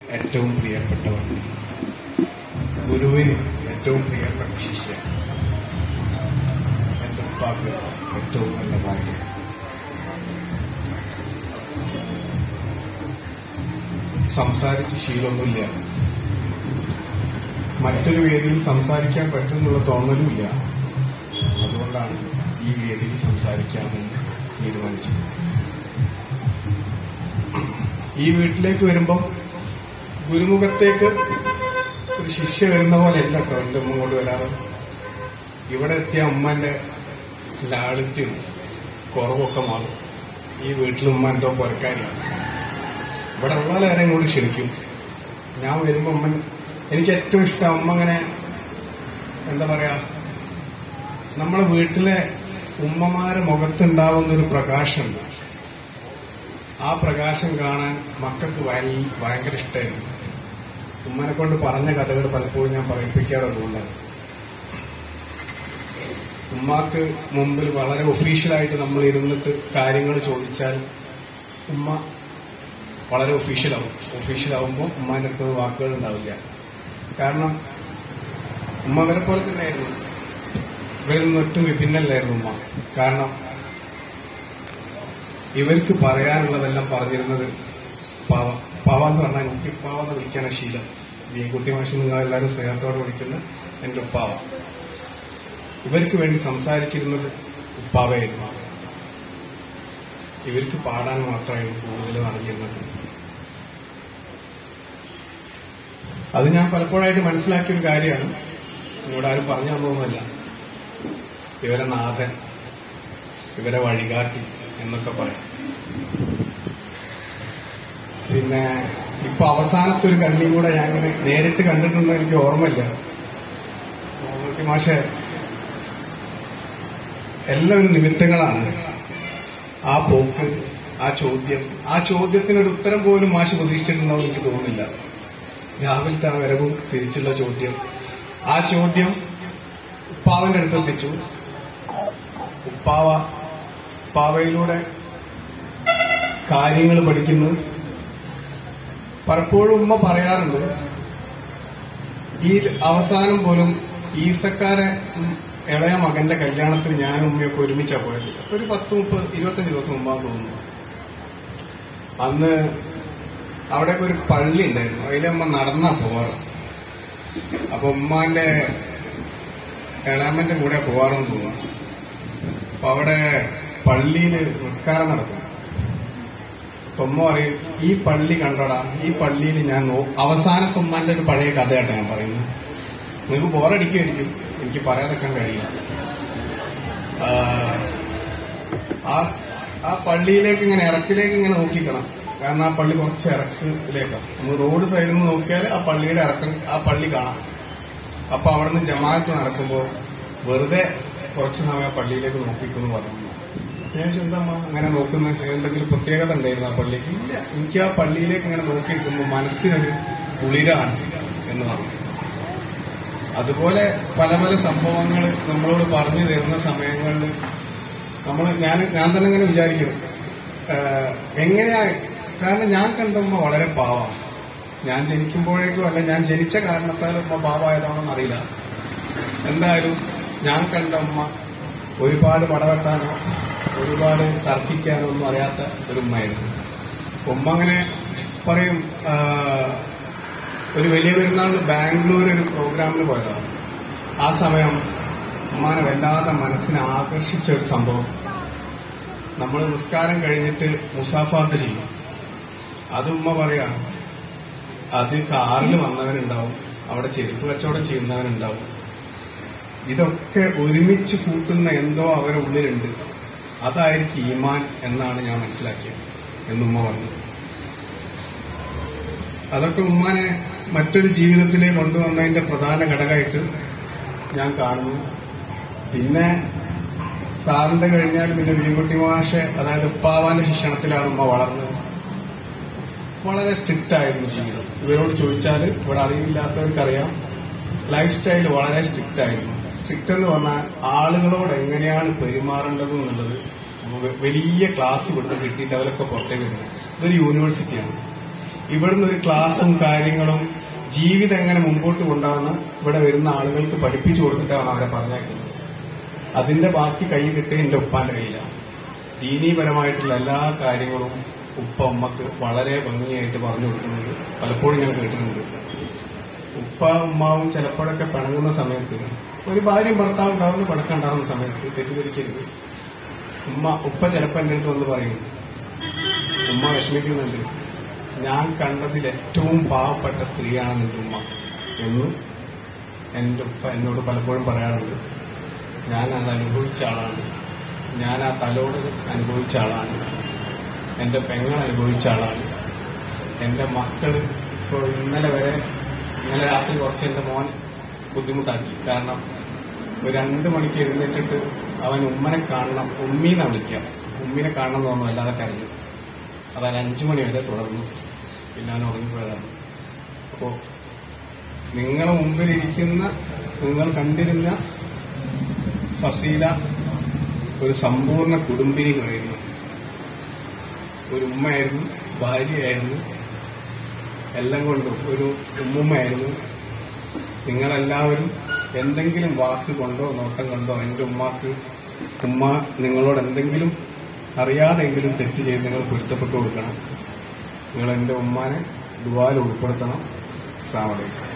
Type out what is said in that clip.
ഏറ്റവും പ്രിയപ്പെട്ടവർ ഗുരുവിന് ഏറ്റവും പ്രിയപ്പെട്ട ശിഷ്യ എന്റെ ഉപ്പാക്ക് ഏറ്റവും നല്ല ഭാര്യ സംസാരിച്ച് ശീലമൊന്നുമില്ല മറ്റൊരു വേദിയിൽ സംസാരിക്കാൻ പറ്റുമെന്നുള്ള തോന്നലുമില്ല അതുകൊണ്ടാണ് ഈ വേദിയിൽ സംസാരിക്കാമെന്ന് തീരുമാനിച്ചത് ഈ വീട്ടിലേക്ക് വരുമ്പം ഗുരുമുഖത്തേക്ക് ഒരു ശിഷ്യ വരുന്ന പോലെ അല്ല കേട്ടോ എന്റെ ഉമ്മ കൊണ്ട് വരാറ് ഇവിടെ എത്തിയ ഉമ്മന്റെ ലാളിത്യം കുറവൊക്കെ മാറും ഈ വീട്ടിൽ ഉമ്മ എന്തോ പുരക്കാരിയാണ് ഇവിടെ ഉള്ളവരെ കൂടി ക്ഷണിക്കും ഞാൻ വരുമ്പോ ഉമ്മൻ എനിക്ക് ഏറ്റവും ഇഷ്ടം ഉമ്മ അങ്ങനെ എന്താ പറയാ നമ്മളെ വീട്ടിലെ ഉമ്മമാരെ മുഖത്തുണ്ടാവുന്ന ഒരു പ്രകാശമുണ്ട് ആ പ്രകാശം കാണാൻ മക്കൾക്ക് വയ- ഭയങ്കര ഇഷ്ടമായിരുന്നു ഉമ്മനെ കൊണ്ട് പറഞ്ഞ കഥകൾ പലപ്പോഴും ഞാൻ പറയിപ്പിക്കാറുള്ളതാണ് ഉമ്മാക്ക് മുമ്പിൽ വളരെ ഒഫീഷ്യലായിട്ട് നമ്മൾ ഇരുന്നിട്ട് കാര്യങ്ങൾ ചോദിച്ചാൽ ഉമ്മ വളരെ ഒഫീഷ്യലാവും ഒഫീഷ്യലാവുമ്പോൾ ഉമ്മാന്റെ അടുത്ത് വാക്കുകൾ ഉണ്ടാവില്ല കാരണം ഉമ്മ അവരെ പോലെ തന്നെയായിരുന്നു ഇവരിൽ നിന്ന് ഒട്ടും വിഭിന്നല്ലായിരുന്നു ഉമ്മ കാരണം ഇവർക്ക് പറയാനുള്ളതെല്ലാം പറഞ്ഞിരുന്നത് പാവ പാവ എന്ന് പറഞ്ഞാൽ എനിക്ക് ഉപ്പാവ എന്ന് വിളിക്കാന ശീലം മീൻകുട്ടി മാഷി നിങ്ങൾ എല്ലാവരും സ്നേഹത്തോടെ വിളിക്കുന്ന എന്റെ ഉപ്പാവ ഇവർക്ക് വേണ്ടി സംസാരിച്ചിരുന്നത് ഉപ്പാവയായിരുന്നു ഇവർക്ക് പാടാൻ മാത്രമായിരുന്നു കൂടുതലും അറിഞ്ഞിരുന്നത് അത് ഞാൻ പലപ്പോഴായിട്ട് മനസ്സിലാക്കിയ ഒരു കാര്യമാണ് നിങ്ങളോട് ആരും പറഞ്ഞു തന്നൊന്നുമല്ല ഇവരെ നാഥൻ ഇവരെ വഴികാട്ടി എന്നൊക്കെ പറയാം പിന്നെ ഇപ്പൊ അവസാനത്തെ ഒരു കണ്ണി കൂടെ ഞാൻ ഇങ്ങനെ നേരിട്ട് കണ്ടിട്ടുണ്ടോ എനിക്ക് ഓർമ്മയില്ല മോഹൻകുട്ടി മാഷെ എല്ലാവരും നിമിത്തങ്ങളാണ് ആ പോക്ക് ആ ചോദ്യം ആ ചോദ്യത്തിനൊരു ഉത്തരം പോലും മാഷ് പ്രതീക്ഷിച്ചിട്ടുണ്ടാവും എനിക്ക് തോന്നുന്നില്ല രാവിലത്തെ ആ വരവും തിരിച്ചുള്ള ചോദ്യം ആ ചോദ്യം ഉപ്പാവന്റെ അടുത്തെത്തിച്ചു ഉപ്പാവ ഉപ്പാവയിലൂടെ കാര്യങ്ങൾ പഠിക്കുന്നു പലപ്പോഴും ഉമ്മ പറയാറുണ്ട് ഈ അവസാനം പോലും ഈസക്കാരെ ഉം, ഇളയ മകന്റെ കല്യാണത്തിന് ഞാനും ഉമ്മയൊക്കെ ഒരുമിച്ചാ പോയത് ഒരു പത്ത് മുപ്പത് ഇരുപത്തഞ്ച് ദിവസം മുമ്പാന്ന് തോന്നുന്നു അന്ന് അവിടെയൊക്കെ ഒരു പള്ളി ഉണ്ടായിരുന്നു അതിലമ്മ നടന്നാ പോവാറ് അപ്പൊ ഉമ്മാന്റെ ഇളാമന്റെ കൂടെ പോവാറെന്ന് തോന്നുന്നു അപ്പൊ അവിടെ പള്ളിയില് നിസ്കാരം നടക്കും അപ്പൊ ഉമ്മ പറയും ഈ പള്ളി കണ്ടോടാ ഈ പള്ളിയിൽ ഞാൻ നോ അവസാനത്തെ ഉമ്മാന്റെ ഒരു പഴയ കഥയാട്ടോ ഞാൻ പറയുന്നത് നിങ്ങൾക്ക് ബോറടിക്കുമായിരിക്കും എനിക്ക് പറയാതെക്കാൻ കഴിയില്ല ആ, ആ ആ പള്ളിയിലേക്ക് ഇങ്ങനെ ഇറക്കിലേക്ക് ഇങ്ങനെ നോക്കിക്കണം കാരണം ആ പള്ളി കുറച്ച് ഇറക്കിലേക്കാണ് നമ്മൾ റോഡ് സൈഡിൽ നിന്ന് നോക്കിയാൽ ആ പള്ളിയുടെ ഇറക്കം ആ പള്ളി കാണാം അപ്പൊ അവിടെ നിന്ന് ജമാഅത്ത് നടക്കുമ്പോൾ വെറുതെ കുറച്ച് സമയം ആ പള്ളിയിലേക്ക് നോക്കിക്കുന്നു പറഞ്ഞു ഞാൻ ചോദിച്ചു, എന്താ അമ്മ അങ്ങനെ നോക്കുന്ന എന്തെങ്കിലും പ്രത്യേകത ഉണ്ടായിരുന്നു ആ പള്ളിക്ക് ഇല്ല എനിക്ക് ആ പള്ളിയിലേക്ക് ഇങ്ങനെ നോക്കി നിൽക്കുമ്പോൾ മനസ്സിനൊരു കുളിരാണ് എന്ന് പറഞ്ഞു അതുപോലെ പല പല സംഭവങ്ങൾ നമ്മളോട് പറഞ്ഞു തരുന്ന സമയങ്ങളിൽ നമ്മൾ ഞാൻ ഞാൻ തന്നെ ഇങ്ങനെ വിചാരിക്കും ആഹ് എങ്ങനെയാ കാരണം ഞാൻ കണ്ട ഉമ്മ വളരെ പാവാണ് ഞാൻ ജനിക്കുമ്പോഴേക്കും അല്ല ഞാൻ ജനിച്ച കാരണത്താൽ ഉമ്മ പാവായതാണെന്ന് അറിയില്ല എന്തായാലും ഞാൻ കണ്ട ഉമ്മ ഒരുപാട് പടവെട്ടാനോ ഒരുപാട് തർക്കിക്കാനോ ഒന്നും അറിയാത്ത ഒരു ഉമ്മയായിരുന്നു ഉമ്മ അങ്ങനെ പറയും ആഹ് ഒരു വലിയ പെരുന്നാളിന് ബാംഗ്ലൂർ ഒരു പ്രോഗ്രാമിന് പോയതാണ് ആ സമയം ഉമ്മാനെ വല്ലാതെ മനസ്സിനെ ആകർഷിച്ച ഒരു സംഭവം നമ്മൾ നിസ്കാരം കഴിഞ്ഞിട്ട് മുസാഫാത്ത് ചെയ്യും അത് ഉമ്മ പറയാ അത് കാറിൽ വന്നവനുണ്ടാവും അവിടെ ചെരുപ്പ് കച്ചവടം ചെയ്യുന്നവനുണ്ടാവും ഇതൊക്കെ ഒരുമിച്ച് കൂട്ടുന്ന എന്തോ അവരുടെ ഉള്ളിലുണ്ട് അതായിരിക്കും ഈമാൻ എന്നാണ് ഞാൻ മനസ്സിലാക്കിയത് എന്നുമ്മ പറഞ്ഞു അതൊക്കെ ഉമ്മാനെ മറ്റൊരു ജീവിതത്തിലേക്ക് കൊണ്ടുവന്നതിന്റെ പ്രധാന ഘടകമായിട്ട് ഞാൻ കാണുന്നു പിന്നെ സാറിന്റെ കഴിഞ്ഞാൽ പിന്നെ വീൻകുട്ടി മാഷെ അതായത് ഉപ്പാവാന്റെ ശിക്ഷണത്തിലാണ് ഉമ്മ വളർന്നത് വളരെ സ്ട്രിക്റ്റ് ആയിരുന്നു ജീവിതം ഇവരോട് ചോദിച്ചാൽ ഇവിടെ അറിവില്ലാത്തവർക്കറിയാം ലൈഫ് സ്റ്റൈൽ വളരെ സ്ട്രിക്റ്റ് ആയിരുന്നു സ്ട്രിക്റ്റ് എന്ന് പറഞ്ഞാൽ ആളുകളോട് എങ്ങനെയാണ് പെരുമാറേണ്ടത് എന്നുള്ളത് വ- വലിയ ക്ലാസ് കൊടുത്ത് കിട്ടിയിട്ട് അവരൊക്കെ പുറത്തേക്ക് വരുന്നത് ഇതൊരു യൂണിവേഴ്സിറ്റിയാണ് ഇവിടുന്ന് ഒരു ക്ലാസ്സും കാര്യങ്ങളും ജീവിതം എങ്ങനെ മുമ്പോട്ട് കൊണ്ടുപോകുന്ന ഇവിടെ വരുന്ന ആളുകൾക്ക് പഠിപ്പിച്ചു കൊടുത്തിട്ടാണ് അവരെ പറഞ്ഞേക്കുന്നത് അതിന്റെ ബാക്കി കൈ കിട്ടിയ എന്റെ ഉപ്പാന്റെ കയ്യിലാണ് ദീനീപരമായിട്ടുള്ള എല്ലാ കാര്യങ്ങളും ഉപ്പ ഉമ്മക്ക് വളരെ ഭംഗിയായിട്ട് പറഞ്ഞു കൊടുക്കുന്നുണ്ട് പലപ്പോഴും ഞാൻ കേട്ടിട്ടുണ്ട് ഉപ്പ ഉമ്മാവും ചിലപ്പോഴൊക്കെ പിണങ്ങുന്ന സമയത്ത് ഒരു ഭാര്യയും ഭർത്താവും ഉണ്ടാവുന്ന പിണക്കുണ്ടാവുന്ന സമയത്ത് തെറ്റിദ്ധരിക്കരുത് ഉമ്മ ഉപ്പ ചിലപ്പോ എന്റെ അടുത്ത് വന്ന് പറയും ഉമ്മ വിഷമിക്കുന്നുണ്ട് ഞാൻ കണ്ടതിൽ ഏറ്റവും പാവപ്പെട്ട സ്ത്രീയാണ് നിന്റെ ഉമ്മ എന്ന് എന്റെ ഉപ്പ എന്നോട് പലപ്പോഴും പറയാറുണ്ട് ഞാൻ അത് അനുഭവിച്ച ആളാണ് ഞാൻ ആ തലോട് അനുഭവിച്ച ആളാണ് എന്റെ പെങ്ങൾ അനുഭവിച്ച ആളാണ് എന്റെ മക്കള് ഇപ്പോൾ ഇന്നലെ വരെ ഇന്നലെ രാത്രി കുറച്ച് എന്റെ മോൻ ബുദ്ധിമുട്ടാക്കി കാരണം ഒരു രണ്ട് മണിക്ക് എഴുന്നേറ്റിട്ട് അവൻ ഉമ്മനെ കാണണം ഉമ്മീനെ വിളിക്കാം ഉമ്മീനെ കാണണം എന്ന് തോന്നുന്നു അല്ലാതെ കരഞ്ഞു അതാണ് അഞ്ചു മണി വരെ തുടർന്നു പിന്നെ അവൻ ഉറങ്ങിപ്പോയതാണ് അപ്പോ നിങ്ങളെ മുമ്പിലിരിക്കുന്ന നിങ്ങൾ കണ്ടിരുന്ന ഫസീല ഒരു സമ്പൂർണ്ണ കുടുംബിനിയായിരുന്നു ഒരു ഉമ്മയായിരുന്നു ഭാര്യയായിരുന്നു എല്ലാം കൊണ്ടും ഒരു ഉമ്മുമ്മയായിരുന്നു നിങ്ങളെല്ലാവരും എന്തെങ്കിലും വാക്ക് കൊണ്ടോ നോട്ടം കൊണ്ടോ എന്റെ ഉമ്മാക്ക് ഉമ്മ നിങ്ങളോട് എന്തെങ്കിലും അറിയാതെങ്കിലും തെറ്റ് ചെയ്ത് നിങ്ങൾ പൊരുത്തപ്പെട്ടു കൊടുക്കണം നിങ്ങൾ എന്റെ ഉമ്മാനെ ദുവാൽ ഉൾപ്പെടുത്തണം സാവടേക്ക്